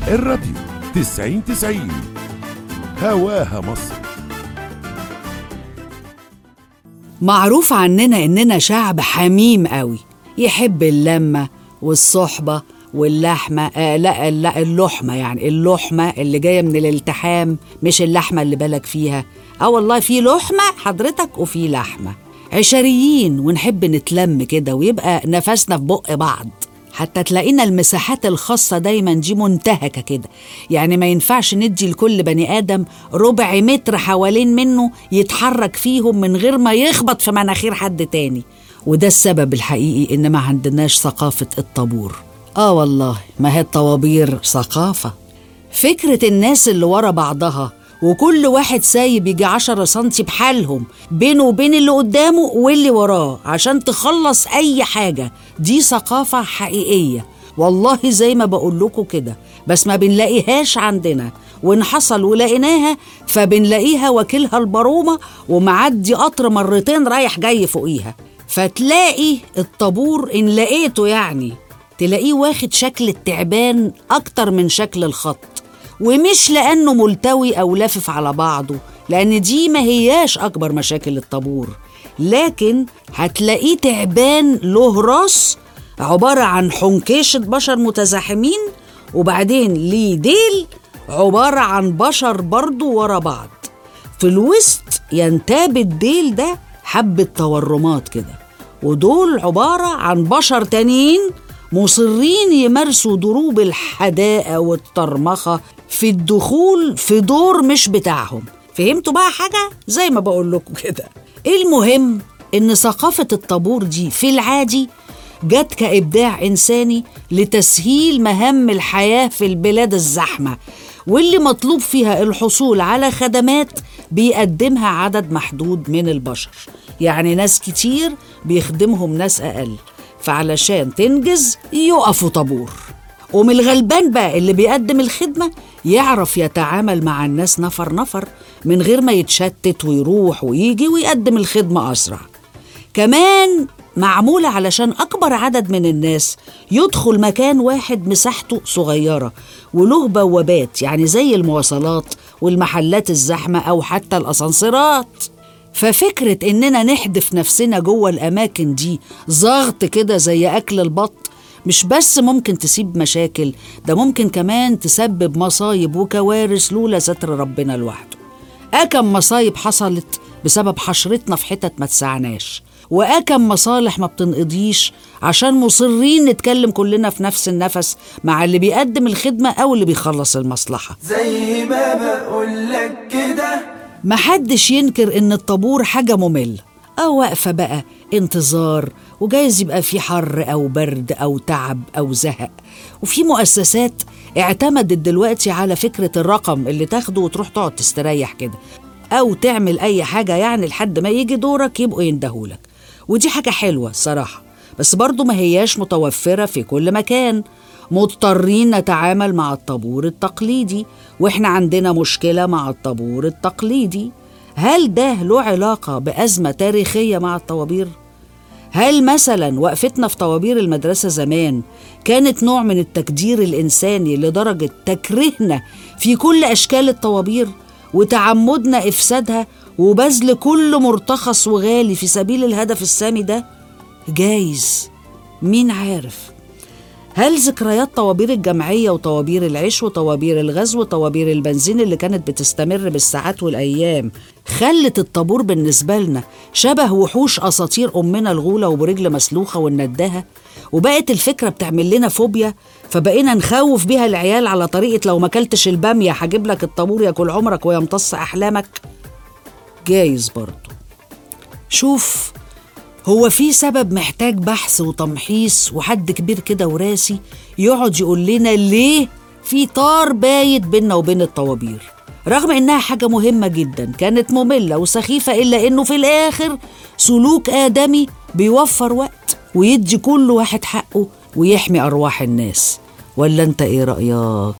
الراديو تسعين تسعين هواها مصر معروف عننا إننا شعب حميم قوي يحب اللمة والصحبة واللحمة آه لا لا اللحمة يعني اللحمة اللي جاية من الالتحام مش اللحمة اللي بالك فيها اه والله في لحمة حضرتك وفي لحمة عشريين ونحب نتلم كده ويبقى نفسنا في بق بعض حتى تلاقينا المساحات الخاصة دايما دي منتهكة كده يعني ما ينفعش ندي لكل بني آدم ربع متر حوالين منه يتحرك فيهم من غير ما يخبط في مناخير حد تاني وده السبب الحقيقي إن ما عندناش ثقافة الطابور آه والله ما هي الطوابير ثقافة فكرة الناس اللي ورا بعضها وكل واحد سايب يجي عشرة سنتي بحالهم بينه وبين اللي قدامه واللي وراه عشان تخلص أي حاجة دي ثقافة حقيقية والله زي ما بقول لكم كده بس ما بنلاقيهاش عندنا وإن حصل ولقيناها فبنلاقيها واكلها البرومة ومعدي قطر مرتين رايح جاي فوقيها فتلاقي الطابور إن لقيته يعني تلاقيه واخد شكل التعبان أكتر من شكل الخط ومش لأنه ملتوي أو لافف على بعضه لأن دي ما هياش أكبر مشاكل الطابور لكن هتلاقيه تعبان له راس عبارة عن حنكشة بشر متزاحمين وبعدين ليه ديل عبارة عن بشر برضو ورا بعض في الوسط ينتاب الديل ده حبة تورمات كده ودول عبارة عن بشر تانيين مصرين يمارسوا ضروب الحداقة والطرمخة في الدخول في دور مش بتاعهم فهمتوا بقى حاجة؟ زي ما بقول لكم كده المهم إن ثقافة الطابور دي في العادي جت كإبداع إنساني لتسهيل مهام الحياة في البلاد الزحمة واللي مطلوب فيها الحصول على خدمات بيقدمها عدد محدود من البشر يعني ناس كتير بيخدمهم ناس أقل فعلشان تنجز يقفوا طابور ومن الغلبان بقى اللي بيقدم الخدمة يعرف يتعامل مع الناس نفر نفر من غير ما يتشتت ويروح ويجي ويقدم الخدمة أسرع كمان معمولة علشان أكبر عدد من الناس يدخل مكان واحد مساحته صغيرة وله بوابات يعني زي المواصلات والمحلات الزحمة أو حتى الأسانسيرات ففكرة إننا نحدف نفسنا جوه الأماكن دي ضغط كده زي أكل البط مش بس ممكن تسيب مشاكل ده ممكن كمان تسبب مصايب وكوارث لولا ستر ربنا لوحده أكم مصايب حصلت بسبب حشرتنا في حتت ما تسعناش وأكم مصالح ما بتنقضيش عشان مصرين نتكلم كلنا في نفس النفس مع اللي بيقدم الخدمة أو اللي بيخلص المصلحة زي ما بقولك كده محدش ينكر إن الطابور حاجة مملة أو واقفة بقى انتظار وجايز يبقى في حر أو برد أو تعب أو زهق وفي مؤسسات اعتمدت دلوقتي على فكرة الرقم اللي تاخده وتروح تقعد تستريح كده أو تعمل أي حاجة يعني لحد ما يجي دورك يبقوا يندهولك ودي حاجة حلوة الصراحة بس برضو ما هياش متوفرة في كل مكان مضطرين نتعامل مع الطابور التقليدي واحنا عندنا مشكلة مع الطابور التقليدي هل ده له علاقة بأزمة تاريخية مع الطوابير؟ هل مثلا وقفتنا في طوابير المدرسة زمان كانت نوع من التكدير الإنساني لدرجة تكرهنا في كل أشكال الطوابير وتعمدنا إفسادها وبذل كل مرتخص وغالي في سبيل الهدف السامي ده؟ جايز مين عارف هل ذكريات طوابير الجمعية وطوابير العيش وطوابير الغزو وطوابير البنزين اللي كانت بتستمر بالساعات والأيام خلت الطابور بالنسبة لنا شبه وحوش أساطير أمنا الغولة وبرجل مسلوخة والنداهة وبقت الفكرة بتعمل لنا فوبيا فبقينا نخوف بيها العيال على طريقة لو ما كلتش البامية هجيب لك الطابور ياكل عمرك ويمتص أحلامك جايز برضه شوف هو في سبب محتاج بحث وتمحيص وحد كبير كده وراسي يقعد يقول لنا ليه في طار بايت بيننا وبين الطوابير رغم انها حاجة مهمة جدا كانت مملة وسخيفة الا انه في الاخر سلوك ادمي بيوفر وقت ويدي كل واحد حقه ويحمي ارواح الناس ولا انت ايه رأيك